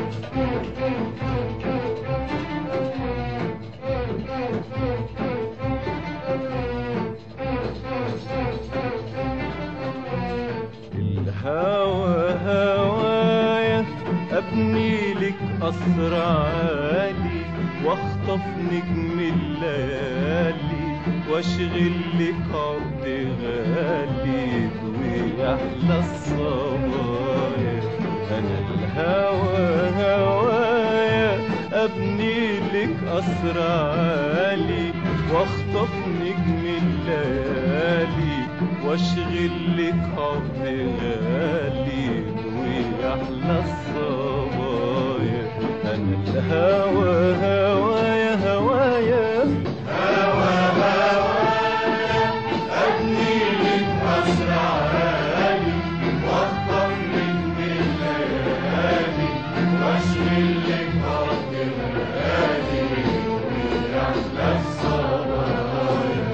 الهوى هوايا ابني لك قصر عالي واخطف نجم الليالي واشغل لك عقد غالي ويحلى الصبايا انا الهوى هوايا ابني لك قصر عالي واخطف نجم الليالي واشغل لك حب غالي ويحلى الصبايا انا الهوى هوايا هوايا هوى هوايا ابني لك قصر عالي واخطف نجم الليالي واشغل لك حب غالي ويحلى الصبايا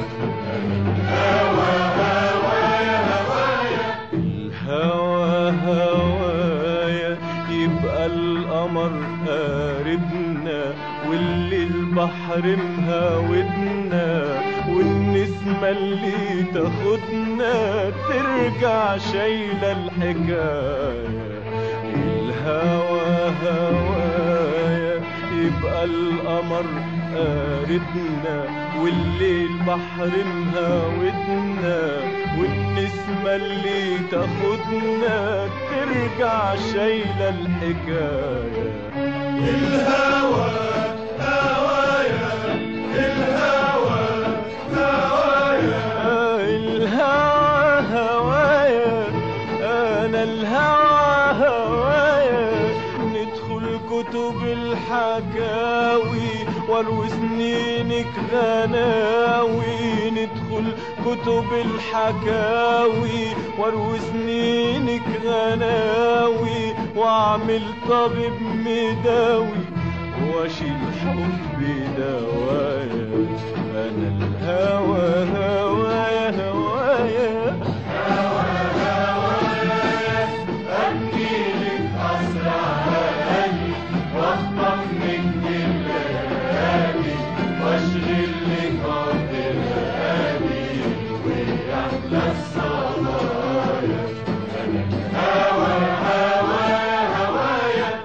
الهوى هوايا يبقى القمر قاربنا واللي البحر مهاودنا والنسمة اللي تاخدنا ترجع شايلة الحكاية الهوى هوايا يبقى القمر قاربنا والليل بحر مهاودنا والنسمة اللي تاخدنا ترجع شايلة الحكاية الهوى هوايا الهوى هوايا الهوى هوايا انا الهوى هوايا ندخل كتب الحكاوي واروي سنينك غناوي ندخل كتب الحكاوي واروي سنينك غناوي واعمل طبيب مداوي واشيل حبي دوايا انا الهوى هوايا هوايا ابني لك قصر عالي واخطف مني الليالي واشغل لك عقد الغالي ويحلى الصبايا انا الهوى هوايا هوايا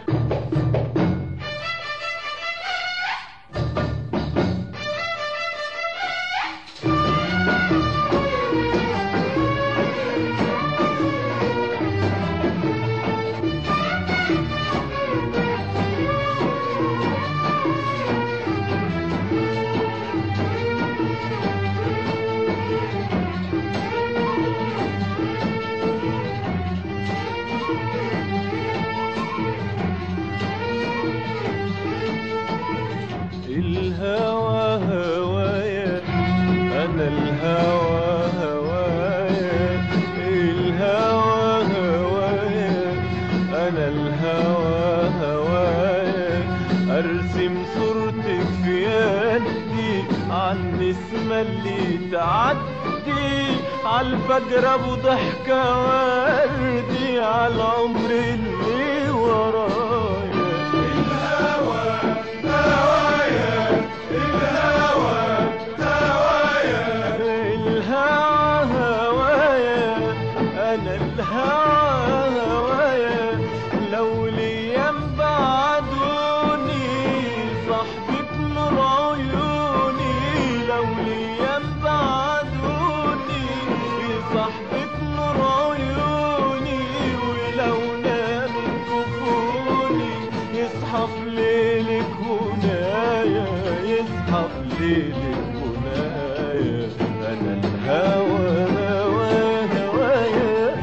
الهوى هوايا انا الهوى هوايا الهوى هوايا انا الهوى هوايا ارسم صورتك في يدي عن النسمة اللي تعدي عالفجر ابو ضحكة وردي عالعمر اللي ورايا الهوى هوايا الهوى هوايا الهوى هوايا انا الهوى هوايا لو ليام بعدوني صاحبك نور عيوني لو ليام بعدوني صاحبك نور عيوني ولو نامت كفوني يصحى في ليلك هنايا يصحى في ليلك هنايا انا الهوى هوى هوايا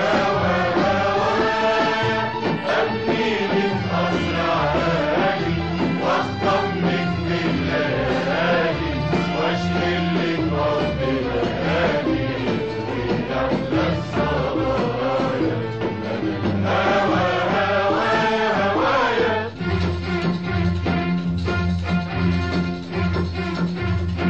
ابني من قصر عالي واخطف من الليالي واشغل لك رب ليالي ويحلى الصبايا انا الهوى هوايا هوايا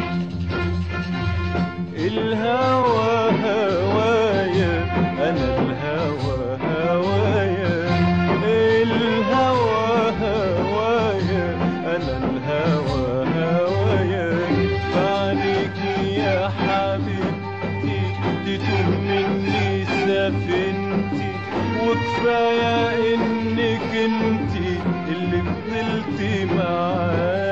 فضلت معاك